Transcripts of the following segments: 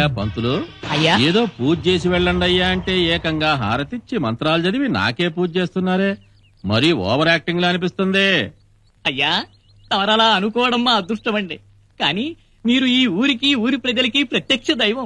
ఏమయ్యా పంతులు అయ్యా ఏదో పూజ చేసి వెళ్ళండి అయ్యా అంటే ఏకంగా హారతిచ్చి మంత్రాలు చదివి నాకే పూజ చేస్తున్నారే మరీ ఓవర్ యాక్టింగ్ లా అనిపిస్తుంది అయ్యా తమరలా అనుకోవడం మా అదృష్టం అండి కానీ మీరు ఈ ఊరికి ఊరి ప్రజలకి ప్రత్యక్ష దైవం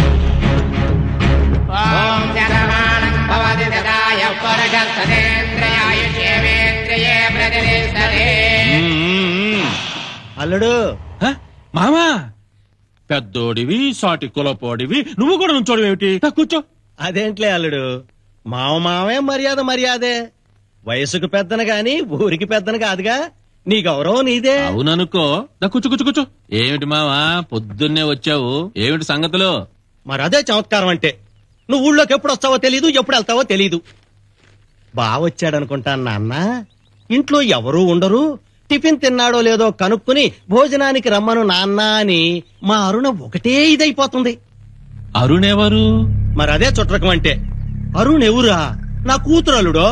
ఓం శరవాణం భవతి సదాయ పరగస్తనేంద్రయాయుష్యేంద్రియే ప్రతిష్టతే మ్మ్, మ్మ్. అల్లుడు హ? మామా పెద్దోడివి సాటి కులపోడివి నువ్వు కూడా నుంచోడు ఏమిటి దా, కూర్చో అదేంట్లే అల్లుడు మావ మావే మర్యాద మర్యాదే వయసుకు పెద్దన గాని ఊరికి పెద్దన కాదుగా నీ గౌరవం నీదే అవుననుకో దా, కూర్చో కూర్చో కూర్చో ఏమిటి మావా పొద్దున్నే వచ్చావు ఏమిటి సంగతులు మరి అదే చమత్కారం అంటే నువ్వు ఊళ్ళోకి ఎప్పుడు వస్తావో తెలీదు ఎప్పుడు వెళ్తావో తెలీదు బావొచ్చాడనుకుంటాను నాన్న ఇంట్లో ఎవరూ ఉండరు టిఫిన్ తిన్నాడో లేదో కనుక్కుని భోజనానికి రమ్మను నాన్న అని మా అరుణ ఒకటే ఇదైపోతుంది అరుణ్ ఎవరు మరి అదే చుట్టకం అంటే అరుణ్ ఎవరా నా కూతురు అల్లుడో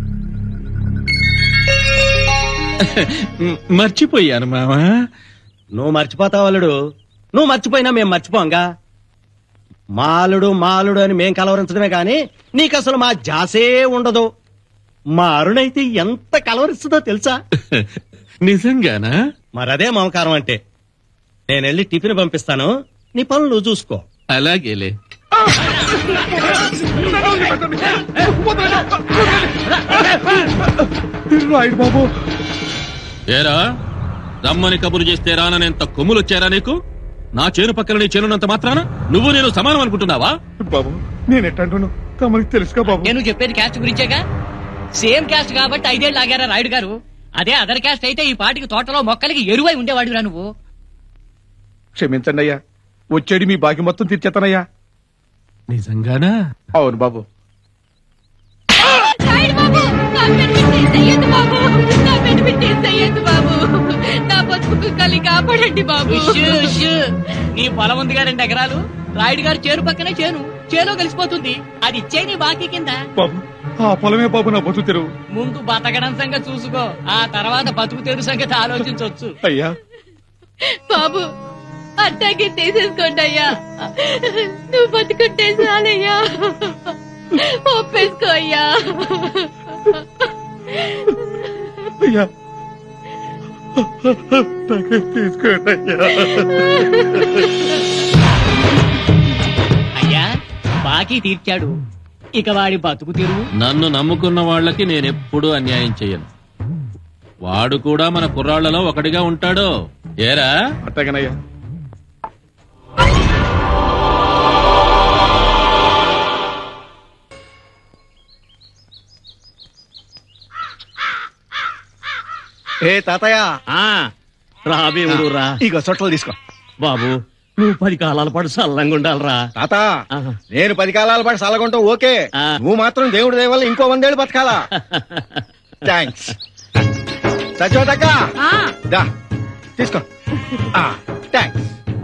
మ్, మర్చిపోయాను మావా నువ్వు మర్చిపోతావు అల్లుడు నువ్వు మర్చిపోయినా మేం మర్చిపోంగా మాలుడు మాలుడు అని మేం కలవరించడమే గాని నీకు అసలు మా జాసే ఉండదు మా అరుణైతే ఎంత కలవరిస్తుందో తెలుసా నిజంగానా మరదే మమకారం అంటే నేను వెళ్ళి టిఫిన్ పంపిస్తాను నీ పనులు నువ్వు చూసుకో అలాగేలే ఏరా రమ్మని కబురు చేస్తే రాననేంత కొమ్ములు వచ్చారా నీకు నా చేను పక్కన నీ చేనున్నంత మాత్రాన నువ్వు నేను సమానం అనుకుంటున్నావా బాబు నేను ఎట్టంటున్నాను తమరికి తెలుసుగా బాబు నేను చెప్పేది క్యాస్ట్ గురించేగా సేమ్ క్యాస్ట్ కాబట్టి ఐదేళ్ళు ఆగారా రాయుడు గారు అదే అదర్ క్యాస్ట్ అయితే ఈ పాటికి తోటలో మొక్కలకి ఎరువై ఉండేవాడురా నువ్వు క్షమించండి అయ్యా వచ్చేది మీ బాకి మొత్తం తీర్చేస్తానయ్యా నిజంగానా అవును బాబు రాయుడు బాబు నా పెన్ను తీసేయద్దు బాబు నా పెన్ను తీసేయద్దు బాబు నా బతుకు కుక్కల్ని కాపాడండి బాబు ఉష్, ఉష్. నీ పొలం ఉందిగా రెండు ఎకరాలు రాయుడు గారు చేను పక్కనే చేను చేలో కలిసిపోతుంది అది ఇచ్చే నీ బాకీ కింద బాబు ఆ పొలమే బాబు నా బతు తెరువు ముందు బతకడం సంగతి చూసుకో ఆ తర్వాత బతుకు తెరు సంగతి ఆలోచించవచ్చు అయ్యా బాబు అట్టాగే తీసేసుకోండి అయ్యా నువ్వు బతుకుంటే చాలయ్యా ఒప్పేసుకో అయ్యా అయ్యా నాకే తీసుకోండి అయ్యా అయ్యా బాకీ తీర్చాడు ఇక వాడి బతుకు తెరువు నన్ను నమ్ముకున్న వాళ్ళకి నేనెప్పుడూ అన్యాయం చెయ్యను వాడు కూడా మన కుర్రాళ్లలో ఒకటిగా ఉంటాడు ఏరా అట్టగనయ్యా ఏ తాతయ్య రాబేవుడు రా ఇగో చొట్టలు తీసుకో బాబు నువ్వు పది కాలాల పాటు సల్లంగా ఉండాలిరా తాత ఆహా. నేను పది కాలాల పాటు సలగొంటాం ఓకే ఆ. నువ్వు మాత్రం దేవుడి దయ వల్ల ఇంకో వందేళ్ళు బతకాలా థ్యాంక్స్ సచోటక్క దా తీసుకో థ్యాంక్స్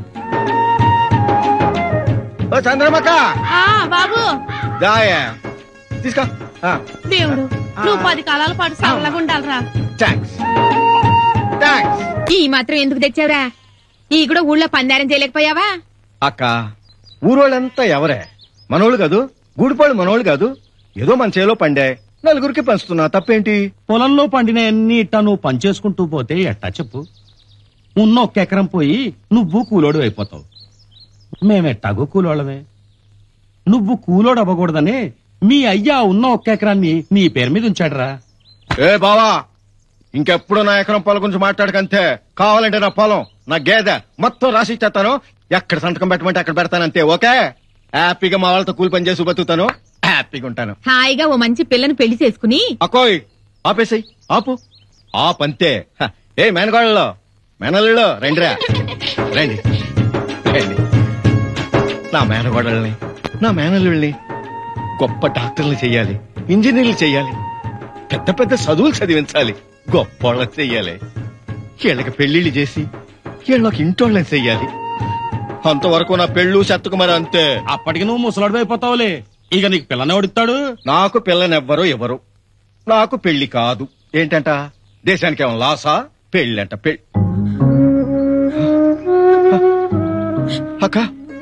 ఓ చంద్రమక్క బాబు దాయే తీసుకో దేవుడు నువ్వు పది కాలాల పాటు సరళగా ఉండాలిరా థ్యాంక్స్ థ్యాంక్స్ ఈ మాత్రం ఎందుకు తెచ్చావురా ఈ కూడా ఊళ్ళో పందారం చేయలేకపోయావా అక్క ఊరోళ్ళంతా ఎవరే మనోళ్ళు కాదు గూడిపాళ్ళు మనోళ్ళు కాదు ఏదో మన చేలో పండే నలుగురికి పంచుతున్నా తప్పేంటి పొలంలో పండిన అన్ని ఇట్టా నువ్వు పనిచేసుకుంటూ పోతే ఎట్టా చెప్పు ఉన్న ఒక్క ఎకరం పోయి నువ్వు కూలోడు అయిపోతావు మేమెట్టాగో కూలోళ్ళమే నువ్వు కూలోడు అవ్వకూడదని మీ అయ్యా ఉన్న ఒక్క ఎకరాన్ని నీ పేరు మీద ఉంచాడురా ఏ బావా ఇంకెప్పుడు నా ఎకరం పొలం గురించి మాట్లాడకంతే కావాలంటే నా పొలం నా గేదె మొత్తం రాసి ఇచ్చేస్తాను ఎక్కడ సంతకం పెట్టమంటే అక్కడ పెడతానంతే ఓకే హ్యాపీగా మా వాళ్ళతో కూలి పని చేసి బతుకుతాను హ్యాపీగా ఉంటాను హాయిగా ఓ మంచి పిల్లని పెళ్లి చేసుకుని అకోయ్ ఆపేసాయి ఆపు ఆపంతే హ, ఏ మేనగాళ్ళలో మేనల్లో రండిరా రండి రండి నా మేనగోడల్ని నా మేనల్లుల్ని గొప్ప డాక్టర్లు చెయ్యాలి ఇంజనీర్లు చెయ్యాలి పెద్ద పెద్ద చదువులు చదివించాలి గొప్పోళ్ళని చెయ్యాలి వీళ్ళకి పెళ్లిళ్ళు చేసి వీళ్ళకి ఇంటోళ్ళని చెయ్యాలి అంతవరకు నా పెళ్ళు చెత్తకు మరి అంతే అప్పటికి నువ్వు ముసలాడు అయిపోతావులే ఇక నీకు పిల్లని ఓడిస్తాడు నాకు పిల్లనెవ్వరు ఎవరు నాకు పెళ్లి కాదు ఏంటంట దేశానికి ఏమో లాసా పెళ్ళంట పెళ్ళి అక్క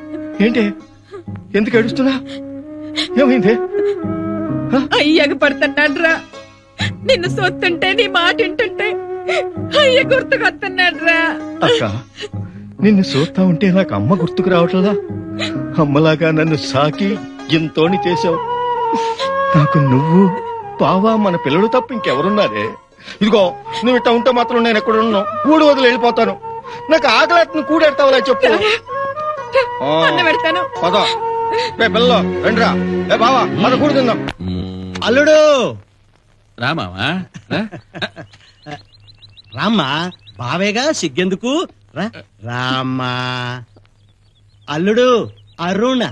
ఏంటి ఎందుకు ఏడుస్తున్నా ఏమైంది అయ్యకు పడుతున్నాడు రా నిన్ను సొత్తుంటే నీ మాట వింటుంటే అయ్య గుర్తుకొస్తున్నాడు రా అక్క నిన్ను చూస్తా ఉంటే నాకు అమ్మ గుర్తుకు రావట్లేదా అమ్మలాగా నన్ను సాకి ఎంతోని చేశావు నాకు నువ్వు బావా మన పిల్లలు తప్ప ఇంకెవరున్నారే ఇదిగో నువ్వు ఇట్లా ఉంటే మాత్రం నేను ఎక్కడ ఉన్నావు కూడి వదిలి వెళ్ళిపోతాను నాకు ఆకలి కూడెడతావులే చెప్పు ఆ, అన్న పెడతాను పద రే పిల్ల రండిరా ఏ బావా మన కూడి తిందాం అల్లుడు రామావా రా. రామ్మా బావేగా సిగ్గెందుకు రా రామ్మా అల్లుడు అరుణ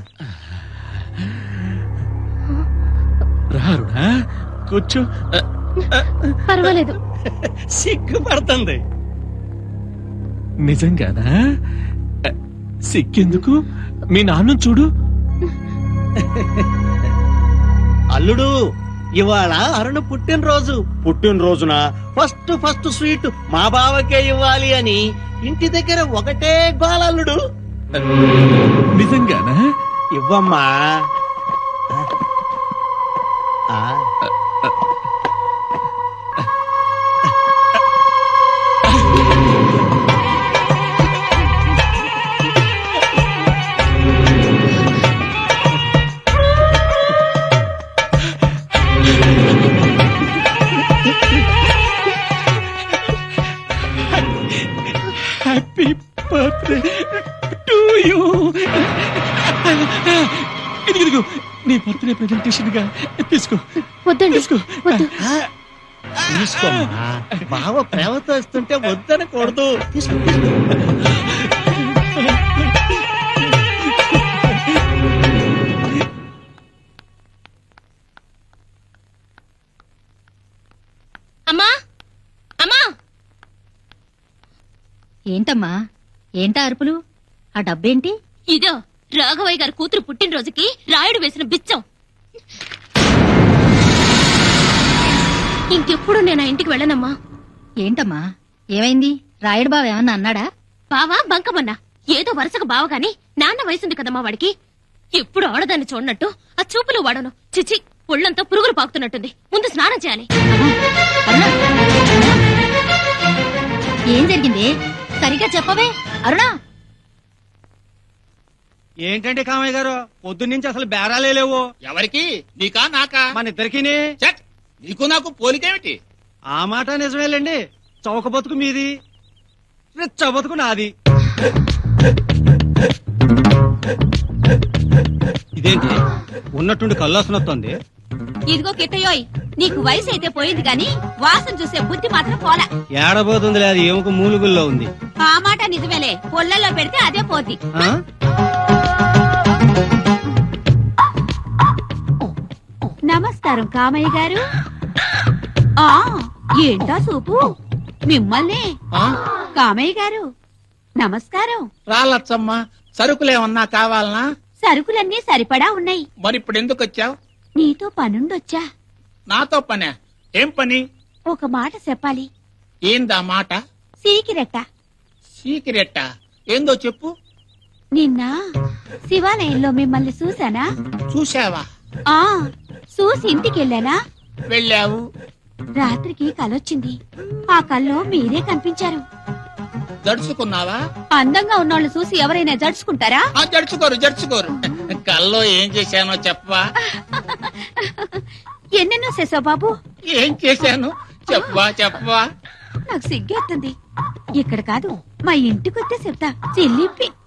రారుడా కూర్చో పర్వాలేదు సిగ్గుపడుతుంది నిజంగానా సిక్కెందుకు మీ నాన్న చూడు అల్లుడు ఇవాళ అరుణ పుట్టినరోజు పుట్టినరోజున ఫస్ట్ ఫస్ట్ స్వీట్ మా బావకే ఇవ్వాలి అని ఇంటి దగ్గర ఒకటే గోలల్లుడు నిజంగానా ఇవ్వమ్మా ఆ. హ్యాపీ బర్త్డే టు యూ ఇదిగో నీ బర్త్డే ప్రెజెంటేషన్ గా తీసుకో వద్దండి తీసుకో వద్దు తీసుకోమ్మా బావ ప్రేమతో ఇస్తుంటే వద్దనకూడదు తీసుకో తీసుకో. అమ్మా అమ్మా ఏంటమ్మా ఏంటా అరుపులు ఆ డబ్బేంటి ఇదో రాఘవయ్య గారి కూతురు పుట్టినరోజుకి రాయుడు వేసిన బిచ్చం ఇంకెప్పుడు నేను ఆ ఇంటికి వెళ్ళనమ్మా ఏంటమ్మా ఏమైంది రాయుడు బావ ఏమన్నా అన్నాడా బావా బంకమన్నా ఏదో వరుసగా బావ గాని నాన్న వయసుంది కదమ్మా వాడికి ఎప్పుడు ఆడదాన్ని చూడనట్టు ఆ చూపులు వాడను చిచి ఒళ్ళంతా పురుగులు పాకుతున్నట్టుంది ముందు స్నానం చేయాలి అరుణ ఏం జరిగింది సరిగ్గా చెప్పవే అరుణ ఏంటంటే కామయ్య గారు పొద్దున్నుంచి అసలు బేరాలే లేవు ఎవరికి నీకా నాకా మన ఇద్దరికిని చెట్ నీకు నాకు పోలికేమిటి ఆ మాట నిజమేలేండి చౌక బతుకు మీది రిచ్చ బతుకు నాది ఇదేంటి ఉన్నట్టుండి కల్లాసన వస్తుంది ఇదిగో కిట్టయోయ్ నీకు వయసు అయితే పోయింది గాని వాసన చూసే బుద్ధి మాత్రం పోలా ఏడబోతుంది అది ఏముక మూలుగుల్లో ఉంది ఆ మాట నిజమేలే పొల్లల్లో పెడితే అదే పోద్ది ఆ? నమస్కారం కామయ్య గారు ఆ ఏంటా సూపు మిమ్మల్ని కామయ్య గారు నమస్కారం రాలచ్చమ్మా సరుకులేమన్నా కావాలనా సరుకులన్నీ సరిపడా ఉన్నాయి మరి ఇప్పుడు ఎందుకు వచ్చావు నీతో పనుండొచ్చా నాతో పనే ఏం పని ఒక మాట చెప్పాలి ఏందా మాట సీకిరెట్ట సీక్రెట్ ఏందో చెప్పు నిన్న శివాలయంలో మిమ్మల్ని చూసానా చూసావా ఆ చూసి ఇంటికెళ్ళానా వెళ్ళావు రాత్రికి కలొచ్చింది ఆ కల్లో మీరే కనిపించారు జడుచుకున్నావా అందంగా ఉన్నోళ్ళు చూసి ఎవరైనా జడుచుకుంటారా ఆ జడుచుకోరు జడుచుకోరు కల్లో ఏం చేశానో చెప్పవా ఎన్నెన్నో చేసావు బాబు ఏం చేశాను చెప్పవా చెప్పవా నాకు సిగ్గేస్తుంది ఇక్కడ కాదు మా ఇంటికొస్తే చెప్తా చెల్లిప్పి